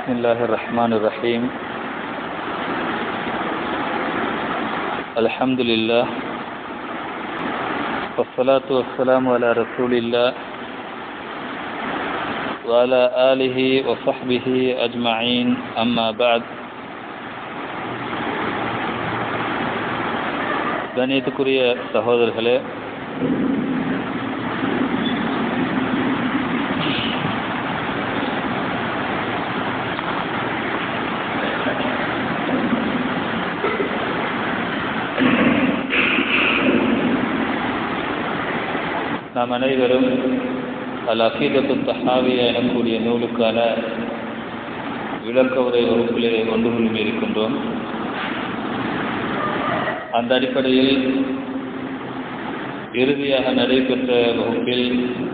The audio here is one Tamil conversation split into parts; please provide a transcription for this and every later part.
بسم الله الرحمن الرحيم الحمد لله والصلاة والسلام على رسول الله وعلى آله وصحبه أجمعين أما بعد கணியத்துக்குரிய சகோதரர்களே நாம் அனைவரும் அல் அகீதத்து தஹாவியா எனக்கூடிய நூலுக்கான விளக்க உரை வகுப்பிலே ஒன்று கொண்டு இருக்கின்றோம் அந்த அடிப்படையில் இறுதியாக நடைபெற்ற வகுப்பில்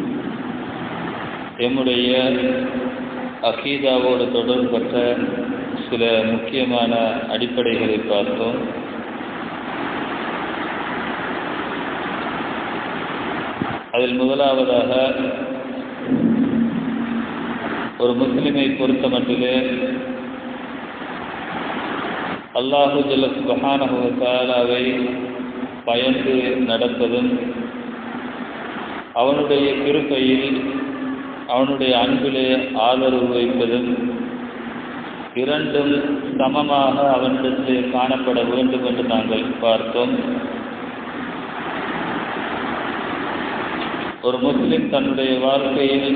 எம்முடைய அகீதாவோடு தொடர்பட்ட சில முக்கியமான அடிப்படைகளை பார்த்தோம் அதில் முதலாவதாக ஒரு முஸ்லிமை பொறுத்த மட்டிலே அல்லாஹு ஜல்ல சுபஹானஹுவத்தாலாவை பயந்து நடப்பதும் அவனுடைய கிருப்பையில் அவனுடைய அன்பிலே ஆதரவு வைப்பதும் இரண்டும் சமமாக அவனிடத்திலே காணப்பட வேண்டும் என்று நாங்கள் பார்த்தோம் ஒரு முஸ்லிம் தன்னுடைய வாழ்க்கையில்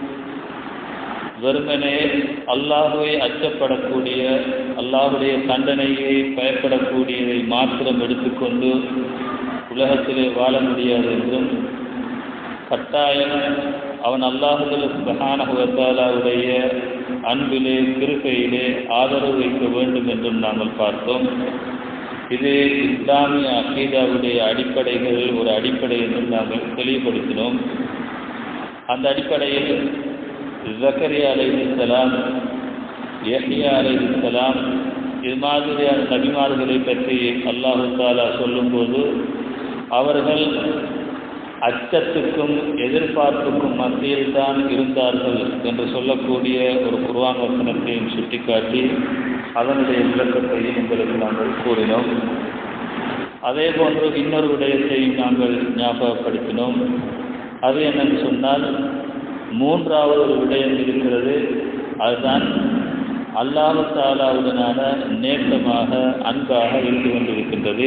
வெறுமனே அல்லாஹுவை அச்சப்படக்கூடிய அல்லாஹுடைய தண்டனையை பயப்படக்கூடியதை மாத்திரம் எடுத்துக்கொண்டு உலகத்திலே வாழ முடியாது என்றும் கட்டாயம் அவன் அல்லாஹுல சுபஹானஹுவத்தாலாவுடைய அன்பிலே கிருப்பையிலே ஆதரவு வைக்க வேண்டும் என்றும் நாங்கள் பார்த்தோம் இது இஸ்லாமிய அகீதாவுடைய அடிப்படைகள் ஒரு அடிப்படை என்று நாங்கள் தெளிவுபடுத்தினோம் அந்த அடிப்படையில் ஜக்கரியா அலைஹிஸ்லாம் யஹியா அலைஹிஸ்லாம் இது மாதிரியான நபிமார்களை பற்றி அல்லாஹு தாலா சொல்லும்போது அவர்கள் அச்சத்துக்கும் எதிர்பார்ப்புக்கும் மத்தியில் தான் இருந்தார்கள் என்று சொல்லக்கூடிய ஒரு குர்வான் வசனத்தையும் சுட்டிக்காட்டி அதனுடைய விளக்கத்தையும் உங்களுக்கு நாங்கள் கூறினோம் அதே போன்று இன்னொரு விடயத்தையும் நாங்கள் ஞாபகப்படுத்தினோம் அது என்னன்னு சொன்னால் மூன்றாவது ஒரு விடயம் இருக்கிறது அதுதான் அல்லாஹு தாலாவுடனான நேற்றமாக அன்பாக இருந்து கொண்டிருக்கின்றது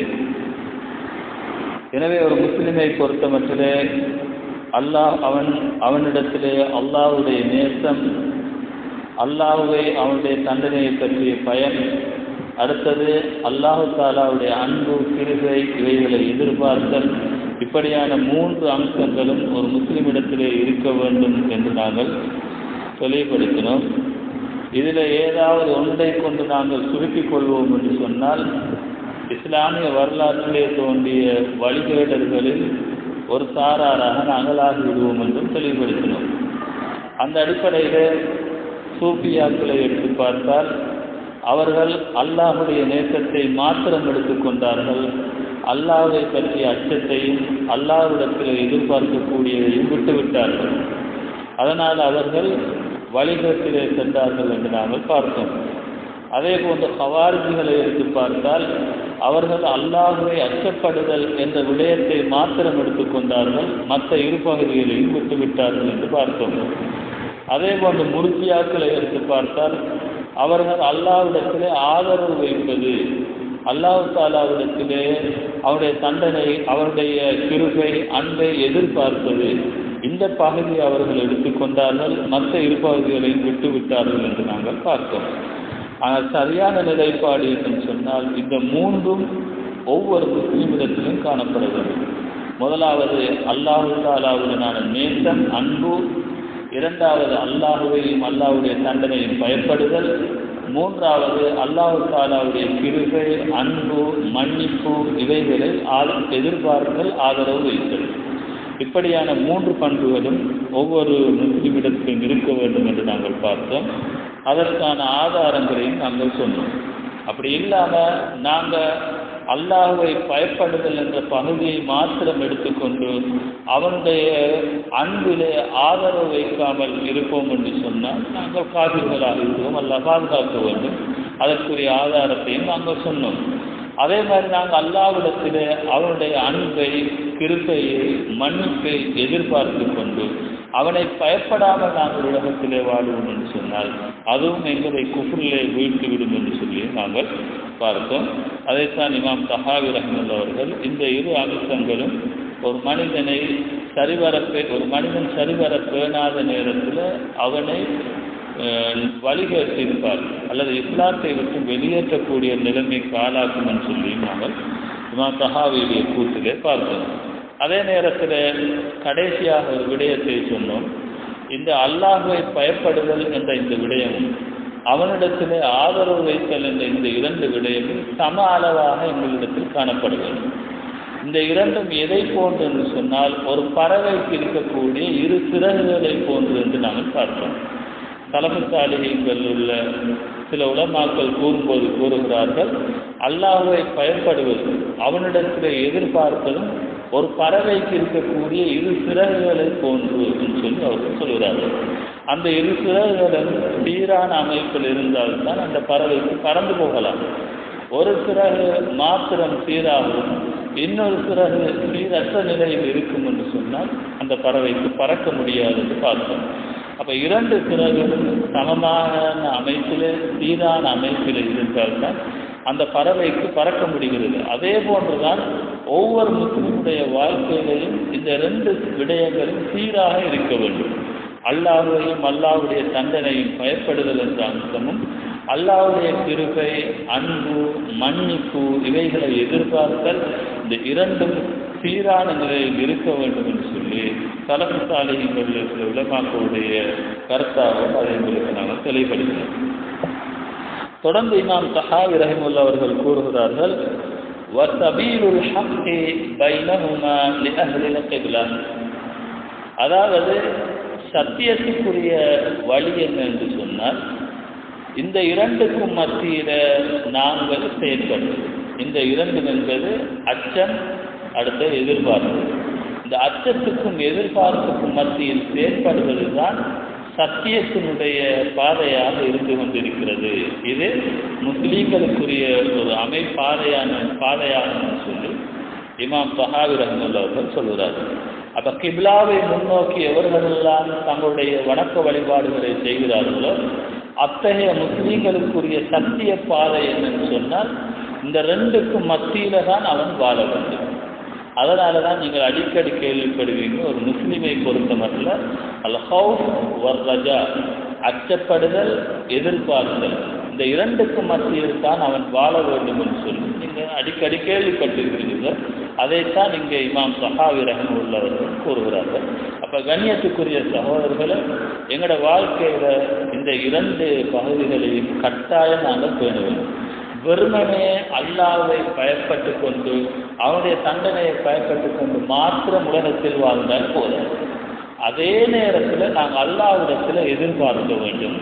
எனவே ஒரு முஸ்லிமை பொறுத்தமட்டிலே அல்லாஹ் அவன் அவனிடத்திலே அல்லாஹுடைய நேசம் அல்லாஹுவை அவனுடைய தண்டனையை பற்றிய பயன் அடுத்தது அல்லாஹு தாலாவுடைய அன்பு கிருகை இவைகளை எதிர்பார்த்தல் இப்படியான மூன்று அம்சங்களும் ஒரு முஸ்லிமிடத்திலே இருக்க வேண்டும் என்று நாங்கள் தெளிவுபடுத்தினோம் இதில் ஏதாவது ஒன்றை கொண்டு நாங்கள் சுருக்கிக் கொள்வோம் என்று சொன்னால் இஸ்லாமிய வரலாற்றிலே தோன்றிய வழிகேடர்களில் ஒரு சாராராக நாங்கள் ஆகிவிடுவோம் என்றும் தெளிவுபடுத்தினோம் அந்த அடிப்படையில் சூஃபியாக்களை எடுத்து பார்த்தால் அவர்கள் அல்லாஹுடைய நேசத்தை மாத்திரம் எடுத்துக்கொண்டார்கள் அல்லாஹை பற்றிய அச்சத்தையும் அல்லாஹ்விடத்தில் எதிர்பார்க்கக்கூடியதையும் விட்டுவிட்டார்கள் அதனால் அவர்கள் வழிகட்டிலே சென்றார்கள் என்று நாங்கள் பார்த்தோம் அதே போன்ற ஹவாரிஜிகளை எடுத்து பார்த்தால் அவர்கள் அல்லாஹுவை அச்சப்படுதல் என்ற விடயத்தை மாத்திரம் எடுத்துக்கொண்டார்கள் மற்ற இரு பகுதிகளையும் விட்டுவிட்டார்கள் என்று பார்த்தோம் அதே போன்று முருத்தியாக்களை எடுத்து பார்த்தால் அவர்கள் அல்லாவிடத்திலே ஆதரவு வைப்பது அல்லாஹு தாலாவிடத்திலே அவருடைய தண்டனை அவருடைய கிருகை அன்பை எதிர்பார்ப்பது இந்த பகுதியை அவர்கள் எடுத்துக்கொண்டார்கள் மற்ற இரு பகுதிகளையும் விட்டுவிட்டார்கள் என்று நாங்கள் பார்த்தோம் ஆனால் சரியான நிலைப்பாடு என்று சொன்னால் இந்த மூன்றும் ஒவ்வொரு முஸ்லீமிடத்திலும் காணப்பட வேண்டும் முதலாவது அல்லாஹு தாலாவுடனான நேசம் அன்பு இரண்டாவது அல்லாஹுவையும் அல்லாஹுடைய தண்டனையும் பயப்படுதல் மூன்றாவது அல்லாஹு தாலாவுடைய கிருகை அன்பு மன்னிப்பு இவைகளை எதிர்பார்த்தல் ஆதரவு வைத்தல் இப்படியான மூன்று பண்புகளும் ஒவ்வொரு முஸ்லிமிடத்திலும் இருக்க வேண்டும் என்று நாங்கள் பார்த்தோம் அதற்கான ஆதாரங்களையும் நாங்கள் சொன்னோம் அப்படி இல்லாமல் நாங்கள் அல்லாஹுவை பயப்படுதல் என்ற பகுதியை மாத்திரம் எடுத்துக்கொண்டு அவனுடைய அன்பிலே ஆதரவு வைக்காமல் இருப்போம் என்று சொன்னால் நாங்கள் காவிர்களாக இருக்கிறோம் அல்ல பாதுகாக்க வேண்டும் அதற்குரிய ஆதாரத்தையும் நாங்கள் சொன்னோம் அதே மாதிரி நாங்கள் அல்லாவிடத்திலே அவனுடைய அன்பை கிருப்பையை மன்னிப்பை எதிர்பார்த்து கொண்டு அவனை பயப்படாமல் நாங்கள் உலகத்திலே வாழ்வோம் என்று சொன்னால் அதுவும் எங்களை குஃப்ரிலே வீழ்த்திவிடும் என்று சொல்லி நாங்கள் பார்த்தோம் அதைத்தான் இமாம் தஹாவி ரஹ்மல் அவர்கள் இந்த இரு அம்சங்களும் ஒரு மனிதனை சரிவர ஒரு மனிதன் சரிவர பேணாத நேரத்தில் அவனை வழிகேட்டிருப்பார் அல்லது இஸ்லாத்தை விட்டு வெளியேற்றக்கூடிய நிலைமைக்கு ஆளாக்கும் என்று சொல்லி நாங்கள் இமாம் தஹாவியுடைய கூட்டிலே பார்த்தோம் அதே நேரத்தில் கடைசியாக ஒரு விடயத்தை சொன்னோம் இந்த அல்லாஹுவை பயப்படுதல் என்ற இந்த விடயமும் அவனிடத்திலே ஆதரவு வைத்தல் என்ற இந்த இரண்டு விடயமும் சம அளவாக எங்களிடத்தில் காணப்படுகிறது இந்த இரண்டும் எதை போன்று என்று சொன்னால் ஒரு பறவைக்கு இருக்கக்கூடிய இரு சிறகுகளை போன்று என்று நாங்கள் பார்த்தோம் தலைமைத்தாளிகள் உள்ள சில உலமாக்கள் கூறும்போது கூறுகிறார்கள் அல்லாஹுவை பயப்படுவது அவனிடத்தில் எதிர்பார்ப்பதும் ஒரு பறவைக்கு இருக்கக்கூடிய இரு சிறகுகளை போன்று என்று சொல்லி அவர்கள் சொல்கிறார்கள் அந்த இரு சிறகுகளும் சீரான அமைப்பில் இருந்தால்தான் அந்த பறவைக்கு பறந்து போகலாம் ஒரு சிறகு மாத்திரம் சீராகவும் இன்னொரு சிறகு சீரற்ற நிலையில் இருக்கும் என்று சொன்னால் அந்த பறவைக்கு பறக்க முடியாது என்று பார்த்தோம் அப்ப இரண்டு சிறகுகளும் சமமான அமைப்பில் சீரான அமைப்பில் இருந்தால்தான் அந்த பறவைக்கு பறக்க முடிகிறது அதே போன்றுதான் ஒவ்வொரு முஸ்லிமுடைய வாழ்க்கையிலையும் இந்த ரெண்டு விடயங்களும் சீராக இருக்க வேண்டும் அல்லாஹையும் அல்லாவுடைய தண்டனையும் பயப்படுதல் என்ற அம்சமும் அல்லாவுடைய கிருபை அன்பு மன்னிப்பு இவைகளை எதிர்பார்த்தல் இந்த இரண்டும் சீரான நிலையில் இருக்க வேண்டும் என்று சொல்லி தலைமை சாலைகளில் சில விளமாக்களுடைய கருத்தாகவும் அதை உங்களுக்கு நாங்கள் தெளிவுபடுகிறோம் தொடர்ந்து இமாம் தஹாவி ரஹிமுல்லா அவர்கள் கூறுகிறார்கள் وَسَبِيلُ الْحَقِّ بَيْنَهُمَا لِأَهْلِ الْقِبْلَةِ அதாவது சத்தியத்துக்குரிய வழி என்ன என்று சொன்னால் இந்த இரண்டுக்கும் மத்தியில நாங்கள் செயல்படுவோம் இந்த இரண்டும் என்பது அச்சம் அடுத்த எதிர்பார்ப்பு இந்த அச்சத்துக்கும் எதிர்பார்ப்புக்கும் மத்தியில் செயற்படுவது தான் சத்தியத்தினுடைய பாதையாக இருந்து கொண்டிருக்கிறது இது முஸ்லீம்களுக்குரிய ஒரு அமைப்பாதையான பாதையாக சொல்லி இமாம் சஹாவி ரஹமுல்லா அவர்கள் சொல்கிறார்கள் அப்ப கிப்லாவை முன்னோக்கி எவர்களெல்லாம் தங்களுடைய வணக்க வழிபாடுகளை செய்கிறார்களோ அத்தகைய முஸ்லீம்களுக்குரிய சத்திய பாதை என்னன்னு சொன்னால் இந்த ரெண்டுக்கும் மத்தியில தான் அவன் வாழ வேண்டும் அதனால தான் நீங்கள் அடிக்கடி கேள்விப்படுவீங்க ஒரு முஸ்லீமை பொறுத்தமட்டில் அல் ஹவுஸ் வர் ரஜா அச்சப்படுதல் எதிர்பார்த்தல் இந்த இரண்டுக்கும் மத்தியில் தான் அவன் வாழ வேண்டும் என்று சொல்லி நீங்கள் அடிக்கடி கேள்விப்பட்டிருக்கிறீர்கள் அதைத்தான் இங்கே இமாம் சஹாவி ரஹம் உள்ளவர்கள் கூறுகிறார்கள் அப்போ கண்ணியத்துக்குரிய சகோதரர்களை எங்களோட வாழ்க்கையில் இந்த இரண்டு பகுதிகளையும் கட்டாயம் நாங்கள் பேண வேண்டும் வெறுமனே அல்லாவை பயப்பட்டு கொண்டு அவனுடைய தண்டனையை பயப்பட்டு கொண்டு மாத்திரம் உலகத்தில் வாழ்ந்தால் போதும் அதே நேரத்தில் நாங்கள் அல்லாவிடத்தில் எதிர்பார்க்க வேண்டும்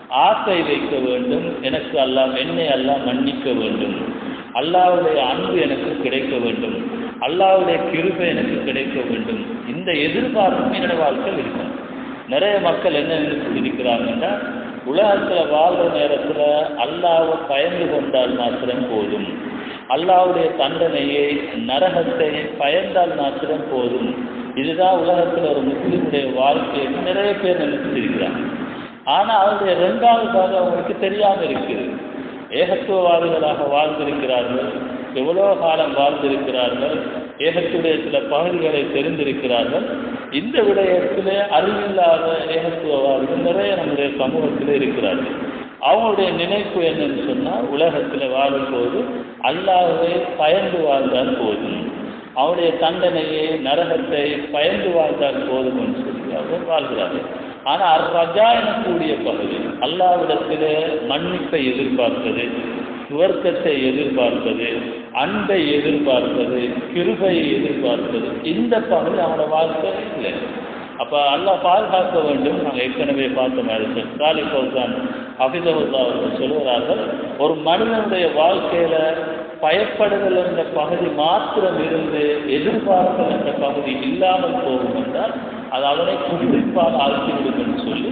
ஆசை வைக்க வேண்டும் எனக்கு அல்லாஹ் என்னை அல்லாஹ் மன்னிக்க வேண்டும் அல்லாவுடைய அன்பு எனக்கு கிடைக்க வேண்டும் அல்லாவுடைய கிருபை எனக்கு கிடைக்க வேண்டும் இந்த எதிர்பார்ப்பும் என்னோட வாழ்க்கை இருக்கும் நிறைய மக்கள் என்ன நினைச்சிருக்கிறாங்கன்னா உலகத்தில் வாழ்கிற நேரத்தில் அல்லாவை பயந்து கொண்டால் மாத்திரம் போதும் அல்லாவுடைய தண்டனையை நரகத்தை பயந்தால் மாத்திரம் போதும் இதுதான் உலகத்தில் ஒரு முஸ்லீமுடைய வாழ்க்கைன்னு நிறைய பேர் நினைச்சிருக்கிறாங்க ஆனால் அவருடைய ரெண்டாவது பாகம் அவங்களுக்கு தெரியாமல் இருக்குது ஏகத்துவவாதிகளாக வாழ்ந்திருக்கிறார்கள் எவ்வளோ காலம் வாழ்ந்திருக்கிறார்கள் ஏகத்துடைய சில பகுதிகளை தெரிந்திருக்கிறார்கள் இந்த விடயத்திலே அறிவில்லாத ஏகத்துவவாதிகள் நிறைய நம்முடைய சமூகத்தில் இருக்கிறார்கள் அவங்களுடைய நினைப்பு என்னன்னு சொன்னால் உலகத்தில் வாழும்போது அல்லாஹை பயந்து வாழ்ந்தால் போதும் அவருடைய தண்டனையை நரகத்தை பயந்து வாழ்ந்தால் போதும் என்று சொல்லி அவர் வாழ்கிறார்கள் ஆனால் அர்ரஜா எனக்கூடிய பகுதி அல்லாவிடத்திலே மன்னிப்பை எதிர்பார்ப்பது சுவர்க்கத்தை எதிர்பார்ப்பது அன்பை எதிர்பார்ப்பது கிருபையை எதிர்பார்ப்பது இந்த பகுதி அவனோட வாழ்க்கை இல்லை அப்போ அல்லாஹ் பாதுகாக்க வேண்டும் நாங்கள் ஏற்கனவே பார்த்த மாதிரி சாலி ஃபௌசான் ஹஃபிதவுல்லா அவர்கள் சொல்கிறார்கள் ஒரு மனிதனுடைய வாழ்க்கையில் பயப்படுதல் என்ற பகுதி மாத்திரம் இருந்து எதிர்பார்த்தல் என்ற பகுதி இல்லாமல் போகும் என்றால் அது அவனை குடிப்பால் ஆழ்த்திவிடும் என்று சொல்லி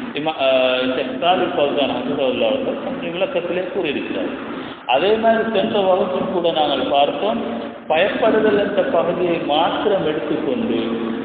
செக்டாலி பௌதான் ஹசரவுல்லா அவர்கள் தன்னுடைய விளக்கத்திலே கூறியிருக்கிறார் அதே மாதிரி சென்ற வகுப்பில் கூட நாங்கள் பார்த்தோம் பயப்படுதல் என்ற பகுதியை மாத்திரம் எடுத்துக்கொண்டு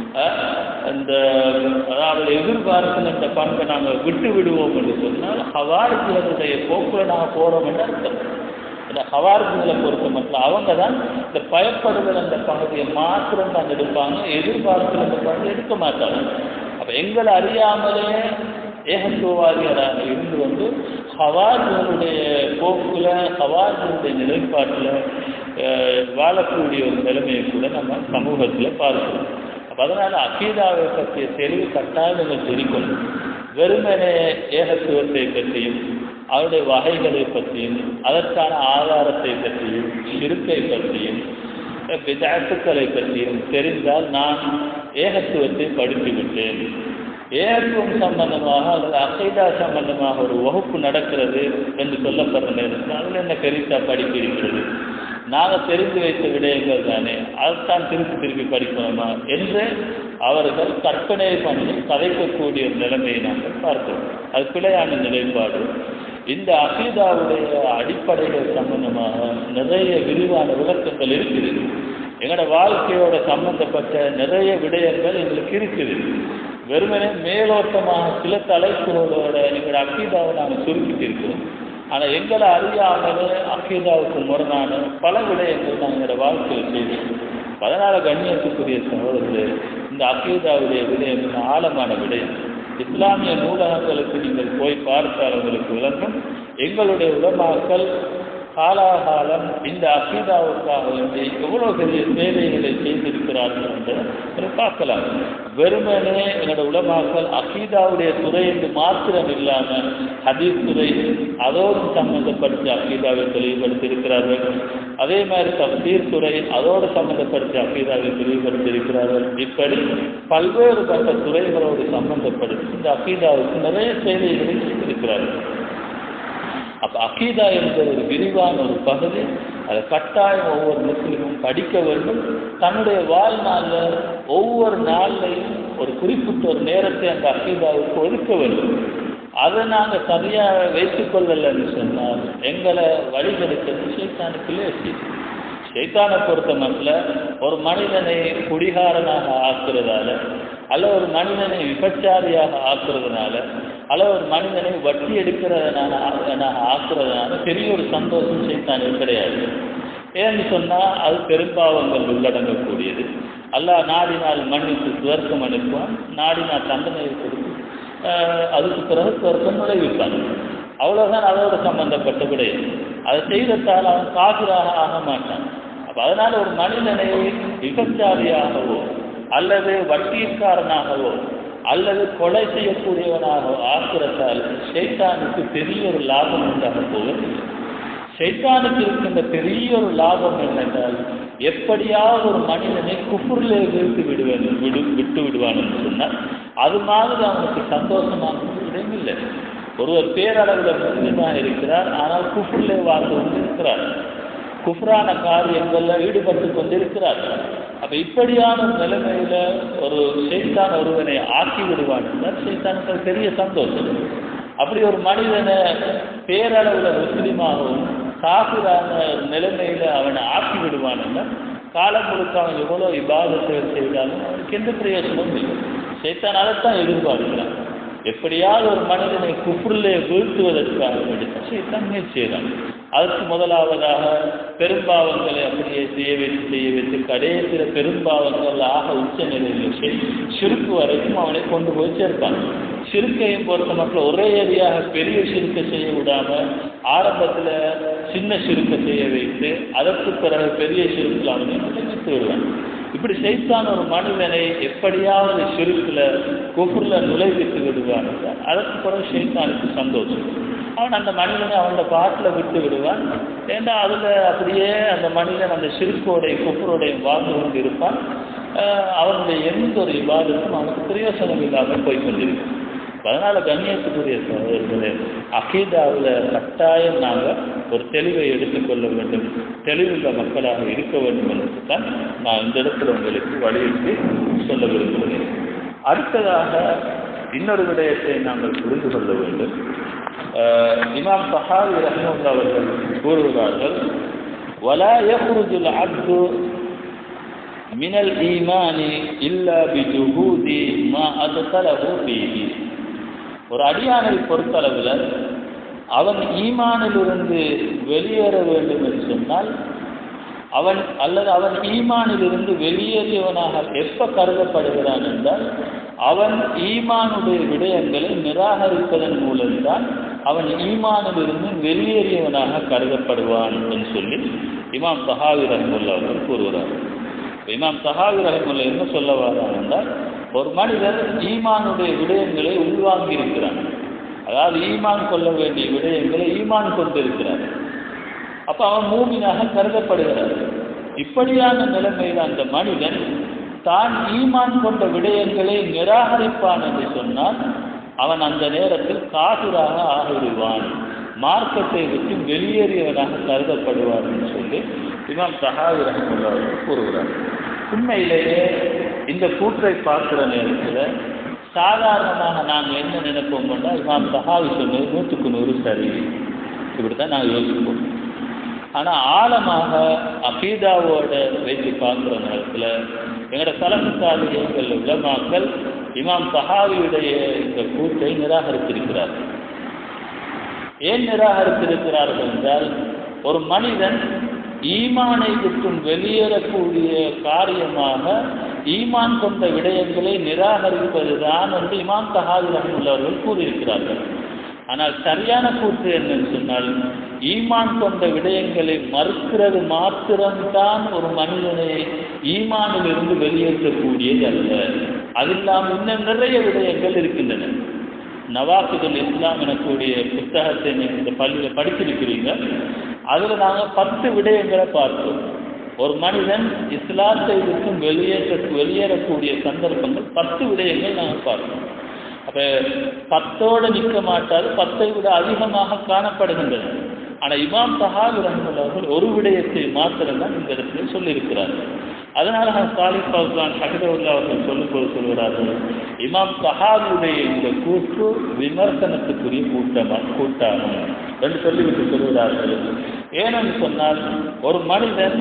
அந்த அதாவது எதிர்பார்த்தல் என்ற பண்பை நாங்கள் விட்டு விடுவோம் என்று சொன்னால் ஹவாரிஜிகளுடைய போக்குல நாங்கள் போகிறோம் என்று அர்த்தம் இந்த ஹவாரிஜிகளை பொறுத்த மட்டும் அவங்க தான் இந்த பயப்படுதல் அந்த பகுதியை மாத்திரம் தான் எடுப்பாங்க எதிர்பார்த்தல் அந்த பகுதியை எடுக்க மாட்டாங்க அப்போ எங்களை அறியாமலே ஏகத்துவவாதிகளாக இருந்து வந்து ஹவார்களுடைய போக்குல ஹவார்களுடைய நிலைப்பாட்டில் வாழக்கூடிய ஒரு நிலைமையை கூட நம்ம சமூகத்தில் பார்க்கிறோம் அப்போ அதனால் அகீதாவை பற்றிய தெளிவு கட்டாயம் நம்ம தெரிக்கணும் வெறுமனே ஏகத்துவத்தை பற்றியும் அவருடைய வகைகளை பற்றியும் அதற்கான ஆதாரத்தை பற்றியும் இருக்கை பற்றியும் விதாத்துக்களை பற்றியும் தெரிந்தால் நான் ஏகத்துவத்தை படித்துவிட்டேன் ஏகத்துவம் சம்பந்தமாக அல்லது அசைதா சம்பந்தமாக ஒரு வகுப்பு நடக்கிறது என்று சொல்லப்படுற நேரத்தில் அதில் என்ன பெரிசா படிப்பு இருக்கிறது நாங்கள் தெரிந்து வைத்த விடயங்கள் தானே அதைத்தான் திருப்பி திருப்பி படிக்கணுமா என்று அவர்கள் கற்பனை பண்ணி கதைக்கக்கூடிய ஒரு நிலைமையை நாங்கள் பார்க்கிறோம் அது பிழையான நிலைப்பாடு இந்த அகீதாவுடைய அடிப்படைகள் சம்பந்தமாக நிறைய விரிவான விளக்கங்கள் இருக்குது எங்களோட வாழ்க்கையோட சம்பந்தப்பட்ட நிறைய விடயங்கள் எங்களுக்கு இருக்குது வெறுமனே மேலோட்டமாக சில தலைப்புகளோட எங்களோட அக்கீதாவை நாங்கள் சுருக்கிட்டு இருக்கிறோம் ஆனால் எங்களை அறியாமலே அக்கீதாவுக்கு முரணான பல விடயங்கள் நாங்கள் எங்களோட வாழ்க்கையில் செய்திருக்கோம் அதனால் கண்ணியத்துக்குரிய சகோதரர்களே இந்த அக்கீதாவுடைய விடயம் மிக ஆழமான விடயம் இஸ்லாமிய நூலகங்களுக்கு நீங்கள் போய் பார்த்தால் உங்களுக்கு விளங்கும் எங்களுடைய உலமாக்கள் காலாகாலம் இந்த அகீதாவுக்காக வேண்டி எவ்வளவு பெரிய சேவைகளை செய்திருக்கிறார்கள் என்று பார்க்கலாம் வெறுமனே என்னோட உலமாக்கள் அகீதாவுடைய துறை என்று மாத்திரம் இல்லாமல் ஹதீஸ் துறை அதோடு சம்பந்தப்படுத்தி அகீதாவை தெளிவுபடுத்தி இருக்கிறார்கள் அதே மாதிரி தப்சீர் துறை அதோடு சம்பந்தப்படுத்தி அகீதாவை தெளிவுபடுத்தி இருக்கிறார்கள் இப்படி பல்வேறுபட்ட துறைகளோடு சம்பந்தப்படுத்தி இந்த அகீதாவுக்கு நிறைய சேவைகளை செய்திருக்கிறார்கள் அப்போ அகீதா என்ற ஒரு விரிவான ஒரு பகுதி அதை கட்டாயம் ஒவ்வொரு முஸ்லீமும் படிக்க வேண்டும் தன்னுடைய வாழ்நாளில் ஒவ்வொரு நாள்லையும் ஒரு குறிப்பிட்ட ஒரு நேரத்தை அந்த அகீதாவுக்கு ஒதுக்க வேண்டும் அதை நாங்கள் சரியாக வைத்துக் கொள்ளலைன்னு சொன்னால் எங்களை வழிகெடுக்கிறது சைத்தானுக்கு லேசி சைத்தானை பொறுத்த மட்டும் ஒரு மனிதனை குடிகாரனாக ஆக்குறதால அல்ல ஒரு மனிதனை விபச்சாரியாக ஆக்குறதுனால அல்ல ஒரு மனிதனை வட்டி எடுக்கிறதுனால ஆக்குறதுனால பெரிய ஒரு சந்தோஷம் சைத்தானுக்கு கிடையாது ஏன்னு சொன்னால் அது பெரும்பாவங்கள் உள்ளடங்கக்கூடியது அல்லாஹ் நாடினால் மன்னித்து சுவர்க்கம் அனுப்புவான் நாடினால் தண்டனையை கொடுத்து அதுக்கு பிறகு சுவர்க்கம் நுழைவிப்பான் அவ்வளோதான் அதோட சம்பந்தப்பட்ட விடயம் அதை செய்ததால் அவன் காபிராக ஆக மாட்டான் அப்போ அதனால் ஒரு மனிதனை விபச்சாரியாகவோ அல்லது வட்டியக்காரனாகவோ அல்லது கொலை செய்யக்கூடியவனாக ஆக்குறதால் ஷைத்தானுக்கு பெரிய ஒரு லாபம் உண்டாக போவது ஷைத்தானுக்கு இருக்கின்ற பெரிய ஒரு லாபம் என்னென்றால் எப்படியாவது ஒரு மனிதனை குஃபுரிலே வீழ்த்து விடுவேன் விடு விட்டு விடுவான் என்று சொன்னால் அது மாதிரி அவனுக்கு சந்தோஷமான இடமில்லை ஒருவர் பேரளவில் முஸ்லீமாக இருக்கிறார் ஆனால் குஃபுரிலே வாழ்ந்து கொண்டு இருக்கிறார் குஃப்ரான காரியங்களில் ஈடுபட்டு கொண்டிருக்கிறார் அப்ப இப்படியான ஒரு நிலைமையில ஒரு செய்தான் ஒருவனை ஆக்கி விடுவான் என்றால் செய்தானுக்கு அது பெரிய சந்தோஷம் அப்படி ஒரு மனிதனை பேரளவில் முஸ்லீமாகவும் காபிரான ஒரு நிலைமையில அவனை ஆக்கி விடுவான் என்றால் காலம் முழுக்க அவன் எவ்வளோ இபாதத்தை செய்தாலும் அவனுக்கு எந்த பிரயோஜனமும் இல்லை சைத்தான் அதைத்தான் எதிர்பார்க்கிறான் எப்படியாவது ஒரு மனிதனை குஃப்ரிலே வீழ்த்துவதற்காக வேண்டிய சைத்தான் முயற்சி செய்கிறான் அதற்கு முதலாவதாக பெரும்பாவங்களை அப்படியே செய்ய வைத்து செய்ய வைத்து கடைசியில் பெரும்பாவங்கள் ஆக உச்ச நிலையில் சிறுக்கு வரைக்கும் அவனை கொண்டு போய் சேர்ப்பான் சிறுக்கையும் பொறுத்த மட்டும் ஒரே ஏரியாக பெரிய சிறுக்கை செய்ய விடாம ஆரம்பத்தில் சின்ன சிறுக்கை செய்ய வைத்து அதற்கு பிறகு பெரிய சிறுக்கில் அவனை நிலைத்து விடுவான் இப்படி செய்தான் ஒரு மனிதனை எப்படியாவது சிறுக்கில் குஃபுரில் நுழைவித்து விடுவான் அதற்கு பிறகு செய்தானுக்கு சந்தோஷம் அவன் அந்த மனிதனை அவனோட பாட்டில் விட்டு விடுவான் ஏன்னா அதில் அப்படியே அந்த மனிதன் அந்த சிறுக்கோடைய குஃபரோடையும் வாழ்ந்து கொண்டு இருப்பான் அவனுடைய எந்த ஒரு விவாதத்தும் அவனுக்கு பிரயோசனம் இல்லாமல் போய் கொண்டிருக்கும் அதனால கண்ணியத்துக்குரிய சகோதரர்களே அகீதாவில் கட்டாயம் நாங்கள் ஒரு தெளிவை எடுத்துக்கொள்ள வேண்டும் தெளிவுள்ள மக்களாக இருக்க வேண்டும் என்று தான் நான் இந்த இடத்துல உங்களுக்கு வலியுறுத்தி சொல்ல விரும்புகிறேன் அடுத்ததாக இன்னொரு விடயத்தை நாங்கள் புரிந்து கொள்ள வேண்டும் அஹ், இமாம் சஹாவி ரஹ்மத்துல்லாஹி அவர்கள் கூறுகிறார்கள் ولا يخرج العبد من الإيمان إلا بجهود ما أدخله فيه ஒரு அடியானை பொறுத்தளவில் அவன் ஈமானிலிருந்து வெளியேற வேண்டும் என்று சொன்னால் அவன் அல்லது அவன் ஈமானிலிருந்து வெளியேறியவனாக எப்ப கருதப்படுகிறான் என்றால் அவன் ஈமானுடைய விடயங்களை நிராகரிப்பதன் மூலம்தான் அவன் ஈமானிலிருந்து வெளியேறியவனாக கருதப்படுவான் என்று சொல்லி இமாம் சஹாவி ரஹமுல்லா அவர்கள் கூறுகிறார் இமாம் சஹாவி ரஹமுல்லா என்ன சொல்ல வர்றான் என்றால் ஒரு மனிதர் ஈமானுடைய விடயங்களை உள்வாங்கி இருக்கிறான் அதாவது ஈமான் கொள்ள வேண்டிய விடயங்களை ஈமான் கொண்டிருக்கிறார் அப்ப அவன் மூமினாக கருதப்படுகிறார் இப்படியான நிலைமையில் அந்த மனிதன் தான் ஈமான் கொண்ட விடயங்களை நிராகரிப்பான் என்று சொன்னால் அவன் அந்த நேரத்தில் காசுராக ஆகிவிடுவான் மார்க்கத்தை விட்டு வெளியேறியவனாக கருதப்படுவான் என்று சொல்லி இமாம் சஹாவி ரஹமுல்லா அவர்கள் கூறுகிறார் உண்மையிலேயே இந்த கூற்றை பார்க்கிற நேரத்தில் சாதாரணமாக நாங்கள் என்ன நினைப்போம் என்றால் இமாம் சஹாவி சொன்னது நூற்றுக்கு நூறு சரி இப்படி தான் நாங்கள் யோசிப்போம் ஆனால் ஆழமாக அகீதாவோட வைத்து பார்க்குற நேரத்தில் எங்களோட தலைமை சாதிகள் உலமாக்கள் இமாம் சஹாவியுடைய இந்த கூற்றை நிராகரித்திருக்கிறார்கள் ஏன் நிராகரித்திருக்கிறார்கள் என்றால் ஒரு மனிதன் ஈமானை விட்டும் வெளியேறக்கூடிய காரியமாக ஈமான் கொண்ட விடயங்களை நிராகரிப்பதுதான் என்று இமாம் சஹாவி ரஹமுல்லவர்கள் கூறியிருக்கிறார்கள் ஆனால் சரியான கூற்று என்னன்னு சொன்னால் ஈமான் கொண்ட விடயங்களை மறுக்கிறது மாத்திரம்தான் ஒரு மனிதனை ஈமானிலிருந்து வெளியேற்றக்கூடியது அல்ல அது இல்லாமல் இன்னும் நிறைய விடயங்கள் இருக்கின்றன நவாசுகள் இஸ்லாம் எனக்கூடிய புத்தகத்தை நீங்கள் இந்த பள்ளியில் படிச்சிருக்கிறீங்க அதில் நாங்கள் பத்து விடயங்களை பார்த்தோம் ஒரு மனிதன் இஸ்லாத்தை விட்டும் வெளியேற்ற வெளியேறக்கூடிய சந்தர்ப்பங்கள் பத்து விடயங்கள் நாங்கள் பார்த்தோம் அப்போ பத்தோடு நிற்க மாட்டாது பத்தை விட அதிகமாக காணப்படுகின்றன ஆனால் இமாம் சஹாபி ரஹமுல்லா அவர்கள் ஒரு விடயத்தை மாத்திரம்தான் இந்த இடத்துல சொல்லியிருக்கிறார்கள் அதனால நான் சாலிப் பவுசான் ஹகிதவுல்லா அவர்கள் சொல்லும்போது சொல்கிறார்கள் இமாம் சஹாபியுடைய இந்த கூற்று விமர்சனத்துக்குரிய கூட்டமா கூட்டாகும் என்று சொல்லிவிட்டு சொல்கிறார்கள் ஏனென்று சொன்னால் ஒரு மனிதன்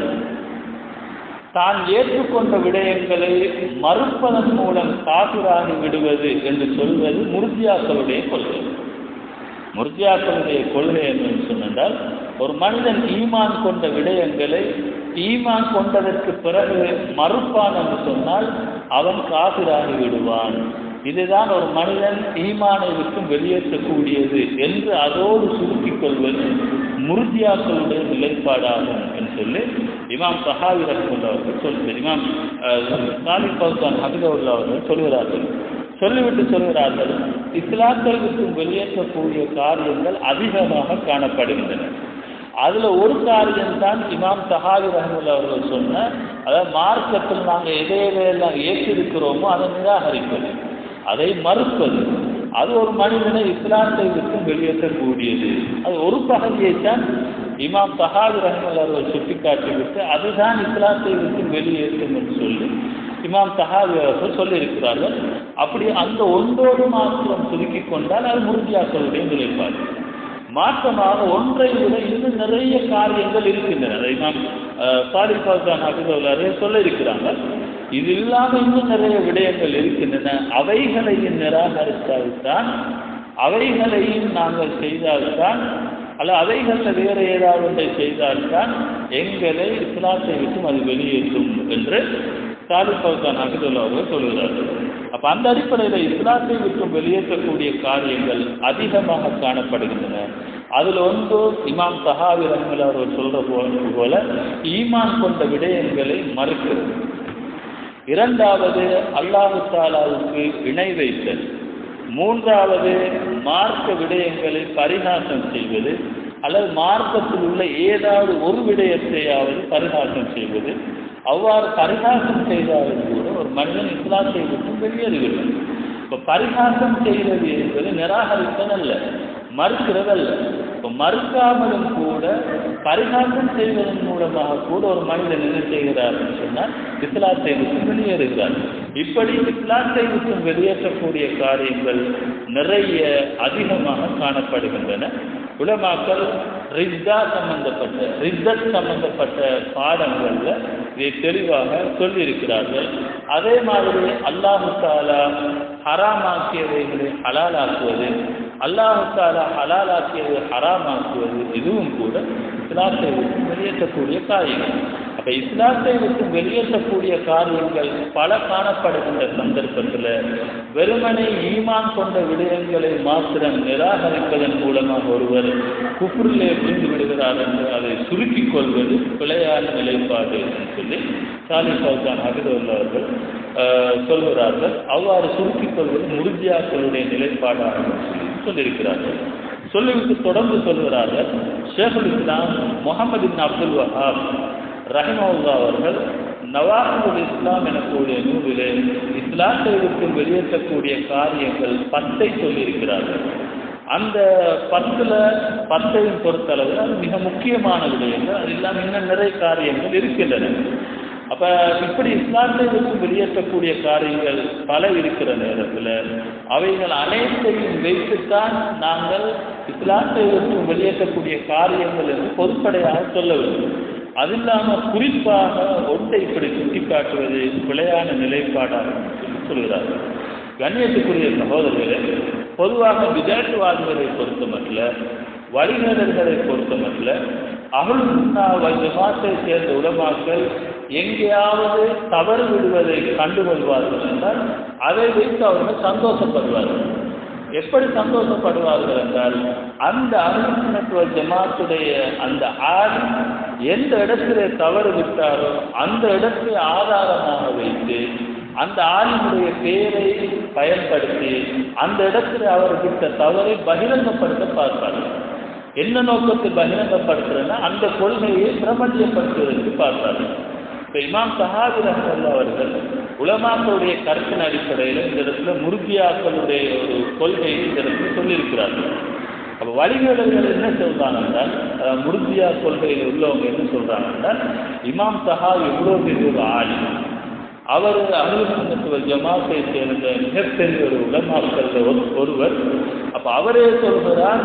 தான் ஏற்றுக்கொண்ட விடயங்களை மறுப்பதன் மூலம் காபிராகி விடுவது என்று சொல்வது முர்ஜியாக்களுடைய கொள்கை முர்ஜியாக்களுடைய கொள்கை என்னன்னு சொன்னால் ஒரு மனிதன் ஈமான் கொண்ட விடயங்களை ஈமான் கொண்டதற்கு பிறகு மறுப்பான் என்று சொன்னால் அவன் காபிராகி விடுவான் இதுதான் ஒரு மனிதன் ஈமானை விட்டு வெளியேற்றக்கூடியது என்று அதோடு சுருக்கிக் கொள்வது முருதியாக்களுடைய நிலைப்பாடாகும் என்று சொல்லி இமாம் சஹாவி ரஹமுல்லா அவர்கள் சொல்கிறார் இமாம் சாலிப் பவுசான் ஹபிதவுல்லா அவர்கள் சொல்கிறார்கள் சொல்லிவிட்டு சொல்கிறார்கள் இஸ்லாத்தை விட்டு வெளியேற்றக்கூடிய காரியங்கள் அதிகமாக காணப்படுகின்றன அதுல ஒரு காரியம்தான் இமாம் சஹாவி ரஹமுல்லா அவர்கள் சொன்ன அதாவது மார்க்கத்தில் நாங்கள் எதை எதையெல்லாம் ஏற்றிருக்கிறோமோ அதை நிராகரிப்பது அதை மறுப்பது அது ஒரு மனிதனை இஸ்லாத்தை விட்டு வெளியேற்றக்கூடியது அது ஒரு பகுதியைத்தான் இமாம் சஹாபி ரஹமல் அவர்கள் சுட்டிக்காட்டிவிட்டு அதுதான் இஸ்லாத்தை விட்டு வெளியேற்றும் என்று சொல்லி இமாம் சஹாபி அவர்கள் சொல்லியிருக்கிறார்கள் அப்படி அந்த ஒன்றோடு மாத்திரம் சுருக்கிக் கொண்டால் அது முருகியாக்களுடைய நிலைப்பாடு மாற்றமாக ஒன்றை விட இன்னும் நிறைய காரியங்கள் இருக்கின்றன அதை நாம் சாலிப் பாசான் அபிதவுல்லாரே சொல்ல இருக்கிறாங்க இது இல்லாமல் இன்னும் நிறைய விடயங்கள் இருக்கின்றன அவைகளையும் நிராகரித்தால்தான் அவைகளையும் நாங்கள் செய்தால்தான் அல்ல அவைகளில் வேறு ஏதாவது ஒன்றை செய்தால்தான் எங்களை இஸ்லாத்தை விட்டும் அது வெளியேற்றும் என்று சாலிப் பவுசான் அகிதுல்லா அவர்கள் சொல்கிறார்கள் அப்போ அந்த அடிப்படையில் இஸ்லாத்தை விட்டும் வெளியேற்றக்கூடிய காரியங்கள் அதிகமாக காணப்படுகின்றன அதில் ஒன்று இமாம் சஹாவி ரஹ்மலா அவர்கள் சொல்ற போல ஈமான் கொண்ட விடயங்களை மறுக்கிறது இரண்டாவது அல்லாஹு தாலாவுக்கு இணை வைத்தல் மூன்றாவது மார்க்க விடயங்களை பரிகாசம் செய்வது அல்லது மார்க்கத்தில் உள்ள ஏதாவது ஒரு விடயத்தையாவது பரிகாசம் செய்வது அவ்வாறு பரிகாசம் செய்தாலும் கூட ஒரு மனிதன் இஸ்லாத்தை விட்டு வெளியேறிவிடும் இப்போ பரிகாசம் செய்கிறது என்பது நிராகரித்தல் அல்ல மறுக்கிறது அல்ல இப்போ மறுக்காமலும் கூட பரிகாசம் செய்வதன் மூலமாக கூட ஒரு மனிதன் என்ன செய்கிறார் சொன்னால் இஸ்லாத்தை விட்டு வெளியேறுகிறார் இப்படி இஸ்லாத்தை விட்டு வெளியேற்றக்கூடிய காரியங்கள் நிறைய அதிகமாக காணப்படுகின்றன உலமாக்கள் ரித்தா சம்பந்தப்பட்ட ரித்தத் சம்பந்தப்பட்ட பாடங்கள்ல இதை தெளிவாக சொல்லியிருக்கிறார்கள் அதே மாதிரி அல்லாஹு தாலா ஹராமாக்கியவைகளை ஹலாலாக்குவது அல்லாஹு தாலா ஹலாலாக்கியதை ஹராமாக்குவது இதுவும் கூட இஸ்லாத்தை விட்டு வெளியேற்றக்கூடிய காரியங்கள் அப்ப இஸ்லாத்தை விட்டு வெளியேற்றக்கூடிய காரியங்கள் பல காணப்படுகின்ற சந்தர்ப்பத்தில் வெறுமனை ஈமான் கொண்ட விடயங்களை மாத்திரம் நிராகரிப்பதன் மூலமாக ஒருவர் குஃபுரிலே விழுந்து விடுகிறார் என்று அதை சுருக்கிக் கொள்வது பிழையான நிலைப்பாடு என்று சொல்லி சாலி சௌகான் அகிதவர்கள் சொல்கிறார்கள் அவ்வாறு சுருக்கிக் கொள்வது முருஜியாக்களுடைய நிலைப்பாடாக சொல்லி சொல்லியிருக்கிறார்கள் சொல்லிவிட்டு தொடர்ந்து சொல்கிறார்கள் ஷேகுல் இஸ்லாம் முகமது பின் அப்துல் வஹாப் ரஹிமவுல்லா அவர்கள் நவாஹுல் இஸ்லாம் எனக்கூடிய நூலிலே இஸ்லாத்தை விட்டு வெளியேற்றக்கூடிய காரியங்கள் பத்தை சொல்லியிருக்கிறார்கள் அந்த பத்துல பத்தையும் பொறுத்தளவில் அது மிக முக்கியமான விடயங்கள் அது இல்லாமல் இன்னும் நிறைய காரியங்கள் இருக்கின்றன அப்ப இப்படி இஸ்லாத்தை விட்டு வெளியேற்றக்கூடிய காரியங்கள் பல இருக்கிற நேரத்தில் அவைகள் அனைத்தையும் வைத்துத்தான் நாங்கள் இஸ்லாத்தை விட்டு வெளியேற்றக்கூடிய காரியங்கள் என்று பொதுப்படையாக சொல்ல வேண்டும் அது இல்லாமல் குறிப்பாக ஒன்றை இப்படி சுட்டிக்காட்டுவது பிழையான நிலைப்பாடாக சொல்கிறார்கள் கண்ணியத்துக்குரிய சகோதரர்களே பொதுவாக விதேட்டுவாதிகளை பொறுத்தமட்டில் வழிநடர்களை பொறுத்தமட்டில் அருள் ஜமாத்தை சேர்ந்த உலமாக்கள் எங்கேயாவது தவறு விடுவதை கண்டுகொள்வார்கள் என்றால் அதை வைத்து அவர்கள் சந்தோஷப்படுவார்கள் எப்படி சந்தோஷப்படுவார்கள் என்றால் அந்த அருள்நத்துவ ஜமாத்துடைய அந்த ஆள் எந்த இடத்திலே தவறு விட்டாரோ அந்த இடத்தை ஆதாரமாக வைத்து அந்த ஆளினுடைய பெயரை பயன்படுத்தி அந்த இடத்துல அவர் விட்ட தவறை பகிரங்கப்படுத்த பார்ப்பார்கள் என்ன நோக்கத்தில் பகிரங்கப்படுத்துறதுன்னா அந்த கொள்கையை பிரபஞ்சப்படுத்துவதற்கு பார்ப்பார்கள் இப்போ இமாம் சஹாபி ரஹல்லா அவர்கள் உலமாக்களுடைய கருத்தின் அடிப்படையில் இந்த இடத்துல முருகியாக்களுடைய ஒரு கொள்கையை இந்த இடத்துல சொல்லியிருக்கிறார்கள் அப்போ வழிகாடல்கள் என்ன சொல்றாங்க என்றால் முருகியா கொள்கையில் உள்ளவங்க என்ன சொல்றாங்க என்றால் இமாம் சஹாப் எவ்வளோ பெரிய ஒரு ஆளி அவர் அனுபவத்துவ ஜமாத்தை சேர்ந்த மிகப்பெரிய ஒரு உலமாக்கள் ஒருவர் அப்ப அவரே சொல்கிறார்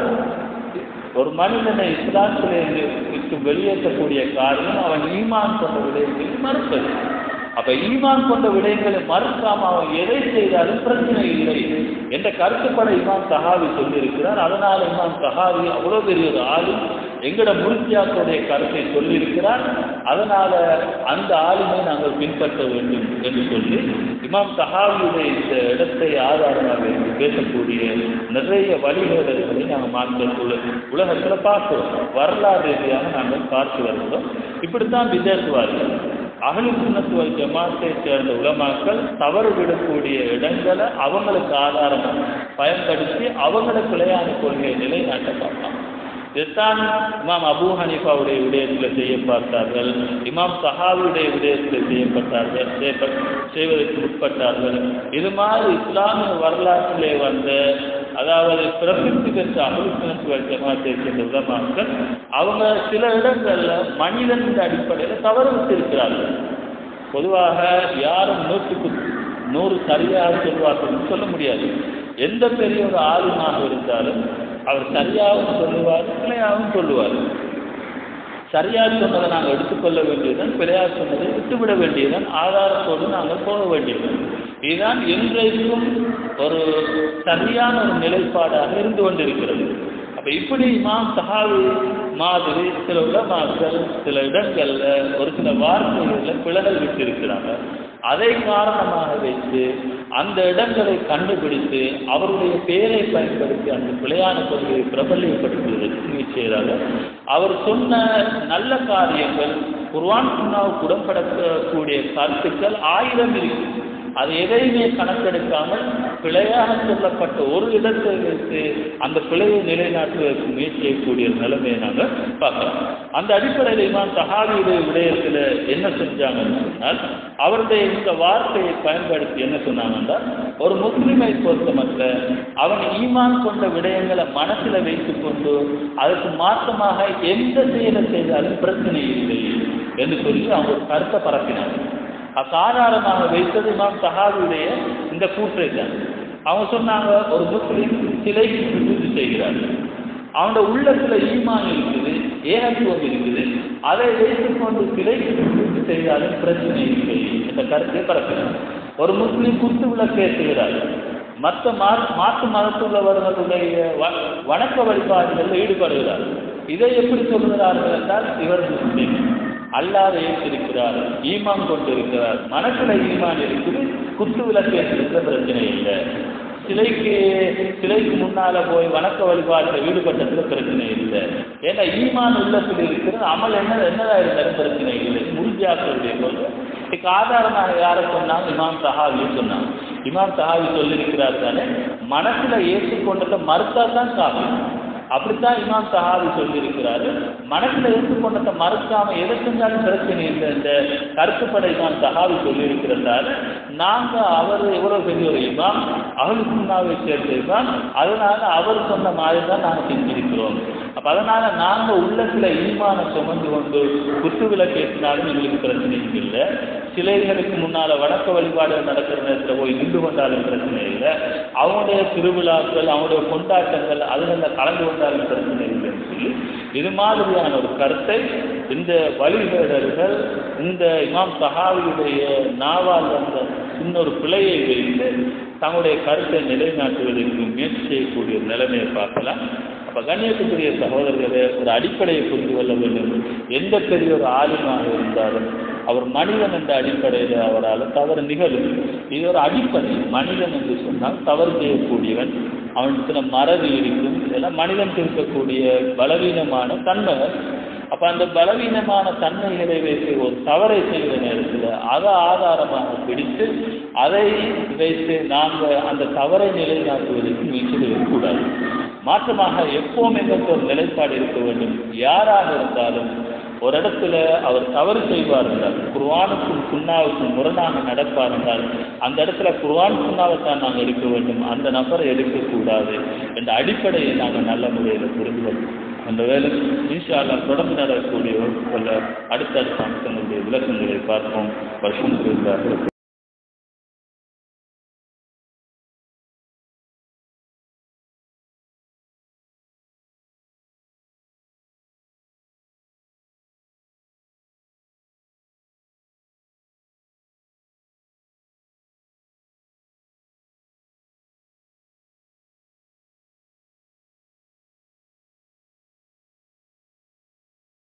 ஒரு மனிதனை இஸ்லாத்திலிருந்து விட்டு வெளியேற்றக்கூடிய காரியம் அவன் ஈமான் கொண்ட விடயங்களை மறுப்பது அப்ப ஈமான் கொண்ட விடயங்களை மறுக்காம அவன் எதை செய்தாலும் பிரச்சனை இல்லை என்ற கருத்துப்பட இமாம் சஹாவி சொல்லியிருக்கிறார் அதனால இமாம் சஹாவி அவ்வளவு பெரிய ஒரு ஆளும் எங்கட முருத்தியாக்களுடைய கருத்தை சொல்லியிருக்கிறார் அதனால அந்த ஆளுமை நாங்கள் பின்பற்ற வேண்டும் என்று சொல்லி இமாம் சஹாவியுடைய இந்த இடத்தை ஆதாரமாக வைத்து பேசக்கூடிய நிறைய வழிகேடர்களை நாங்கள் மாற்ற உலகத்தில் பார்க்கிறோம் வரலாறு ரீதியாக நாங்கள் பார்த்து வருகிறோம் இப்படித்தான் விதேசுவார்கள் அகலுக்குணத்துவ ஜமாத்தை சேர்ந்த உலமாக்கள் தவறு விடக்கூடிய இடங்களை அவங்களுக்கு ஆதாரம் பயன்படுத்தி அவங்கள பிழையான கொள்கையை நிலைநாட்ட பார்ப்பாங்க இதுதான் இமாம் அபூ ஹனீஃபாவுடைய விடயத்தில் செய்ய பார்த்தார்கள் இமாம் சஹாவுடைய விடயத்தில் செய்யப்பட்டார்கள் செய்வதற்கு முற்பட்டார்கள் இது மாதிரி இஸ்லாமிய வரலாற்றிலே வந்த அதாவது பிரசித்தி பெற்ற அமலுக்கு ஜமாத்தை சேர்ந்த உலமாக்கள் அவங்க சில இடங்கள்ல மனிதன் அடிப்படையில் தவறு விட்டிருக்கிறார்கள் பொதுவாக யாரும் நூற்றுக்கு நூறு சரியாக சொல்வார்கள் சொல்ல முடியாது எந்த பெரிய ஒரு ஆளுமாக இருந்தாலும் அவர் சரியாகவும் சொல்லுவார் பிழையாகவும் சொல்லுவார் சரியாக சொன்னதை நாங்கள் எடுத்துக்கொள்ள வேண்டியதுதான் பிழையாக சொன்னதை விட்டுவிட வேண்டியதுதான் ஆதாரத்தோடு நாங்கள் போக வேண்டியது இதுதான் என்றைக்கும் ஒரு சரியான ஒரு நிலைப்பாடாக இருந்து கொண்டிருக்கிறது அப்ப இப்படி இமாம் சஹாவி மாதிரி சில உலமாக்கள் சில இடங்கள்ல ஒரு சில வார்த்தைகள்ல பிழகல் விட்டிருக்கிறாங்க அதை காரணமாக வைத்து அந்த இடங்களை கண்டுபிடித்து அவருடைய பெயரை பயன்படுத்தி அந்த பிழையான கொள்கையை பிரபல்யப்படுத்துவதற்கு முயற்சி செய்கிறார்கள் அவர் சொன்ன நல்ல காரியங்கள் குர்வான் சுண்ணாவுக்கு உடன்படக்கூடிய கருத்துக்கள் ஆயிரம் இருக்கு அது எதையுமே கணக்கெடுக்காமல் பிழையாக சொல்லப்பட்ட ஒரு இடத்தை வைத்து அந்த பிழையை நிலைநாட்டுவதற்கு முயற்சி செய்யக்கூடிய ஒரு நிலைமையை நாங்கள் பார்க்கலாம் அந்த அடிப்படையில் இமாம் தஹாவியுடைய விடயத்தில் என்ன செஞ்சாங்கன்னு சொன்னால் அவருடைய இந்த வார்த்தையை பயன்படுத்தி என்ன சொன்னாங்கன்னா ஒரு முஸ்லிமை பொறுத்த மட்டும் அவன் ஈமான் கொண்ட விடயங்களை மனசில் வைத்துக்கொண்டு அதற்கு மாற்றமாக எந்த செயலை செய்தாலும் பிரச்சனை இல்லை என்று சொல்லி அவங்க ஒரு கருத்தை பரப்பினாங்க அசாதாரணமாக வைத்தது இமாம் சஹாபியுடைய இந்த கூற்றை தான் அவங்க சொன்னாங்க ஒரு முஸ்லீம் சிலைக்கு சுஜூது செய்கிறார் அவனோட உள்ளத்துல ஈமான் இருக்குது ஏகத்துவம் இருக்குது அதை வைத்துக்கொண்டு சிலைக்கு சுஜூது செய்தாலும் பிரச்சனை இல்லை என்ற கருத்தை பரப்பினார் ஒரு முஸ்லீம் குத்து விளக்கேற்றுகிறார் மற்ற மா மாற்று மதத்துள்ளவர்களுடைய வ- வணக்க வழிபாடுகளில் ஈடுபடுகிறார் இதை எப்படி சொல்கிறார்கள் என்றால் இவர் முஸ்லீம் அல்லாத ஏற்றிருக்கிறார் ஈமான் கொண்டிருக்கிறார் மனசுல ஈமான் இருக்குது குத்து விளக்கு ஏற்றிருக்கிற பிரச்சனை இல்லை சிலைக்கு சிலைக்கு முன்னால போய் வணக்க வழிபாட்டில் ஈடுபட்டதுல பிரச்சனை இல்லை ஏன்னா ஈமான் உள்ளத்தில் இருக்கிறது அமல் என்ன என்னதா இருந்தாலும் பிரச்சனை இல்லை முறிஞ்சாக்களுடைய கொள்கை இதுக்கு ஆதாரமாக யாரை சொன்னாங்க இமாம் சஹாவியை சொன்னாங்க இமாம் சஹாவி சொல்லியிருக்கிறார் தானே மனசுல ஏற்றுக்கொண்டதை மறுத்தா தான் காப்பி அப்படித்தான் இமாம் சஹாபி சொல்லியிருக்கிறாரு மனசுல ஏற்றுக்கொண்டதை மறுக்காம எதை செஞ்சாலும் பிரச்சனை இல்லை இந்த கருத்துப்படை இமாம் சஹாபி சொல்லியிருக்கிறதால நாங்க அவர் எவ்வளவு பெரிய ஒரு இமாம் அகல் சுண்ணாவை சேர்ந்த இமாம் அதனால அவர் சொன்ன மாதிரி தான் நாங்கள் செஞ்சிருக்கிறோம் அப்ப அதனால நாங்க உள்ளத்துல ஈமான சுமந்து கொண்டு குத்து விளக்கு ஏற்றினாலும் எங்களுக்கு பிரச்சனை இல்லை சிலைகளுக்கு முன்னால வணக்க வழிபாடு நடக்கிற நேரத்துல போய் நின்று கொண்டாலும் பிரச்சனை இல்லை அவங்களுடைய திருவிழாக்கள் அவங்களுடைய கொண்டாட்டங்கள் அதுகளில் கலந்து கொண்டாலும் பிரச்சனை இல்லைன்னு சொல்லி இது மாதிரியான ஒரு கருத்தை இந்த வழிபேடர்கள் இந்த இமாம் சஹாவியுடைய நாவால் வந்த சின்ன ஒரு பிழையை வைத்து தங்களுடைய கருத்தை நிலைநாட்டுவதற்கு முயற்சி செய்யக்கூடிய ஒரு நிலைமையை பார்க்கலாம் அப்ப கண்ணியத்துக்குரிய சகோதரர்களே ஒரு அடிப்படையை புரிந்து கொள்ள வேண்டும் எந்த பெரிய ஒரு ஆலிமாக இருந்தாலும் அவர் மனிதன் என்ற அடிப்படையில் அவரால் தவறு நிகழும் இது ஒரு அடிப்படை மனிதன் என்று சொன்னால் தவறு செய்யக்கூடியவன் அவனுக்கு மறதி இருக்கும் இதெல்லாம் மனிதனுக்கு இருக்கக்கூடிய பலவீனமான தன்மைகள் அப்ப அந்த பலவீனமான தன்மைகளை வைத்து ஒரு தவறை செய்கிற நேரத்தில் அதை ஆதாரமாக பிடித்து அதை வைத்து நாங்கள் அந்த தவறை நிலைநாட்டுவதற்கு முயற்சி செய்யக்கூடாது மாற்றமாக எப்பவும் எங்களுக்கு ஒரு நிலைப்பாடு இருக்க வேண்டும் யாராக இருந்தாலும் ஒரு இடத்துல அவர் தவறு செய்வார் என்றால் குர்வானுக்கும் சுண்ணாவுக்கும் முரணாக நடப்பார் என்றால் அந்த இடத்துல குர்வான் சுண்ணாவைத்தான் நாங்கள் எடுக்க வேண்டும் அந்த நபரை எடுக்கக்கூடாது என்ற அடிப்படையை நாங்கள் நல்ல முறையில் புரிந்து கொள்வோம் அந்த வேலை இன்ஷா அல்லாஹ் தொடர்ந்து நடக்கக்கூடிய வகுப்புகளில் அடுத்தடுத்த அம்சங்களுடைய விளக்கங்களை பார்ப்போம் வருஷம்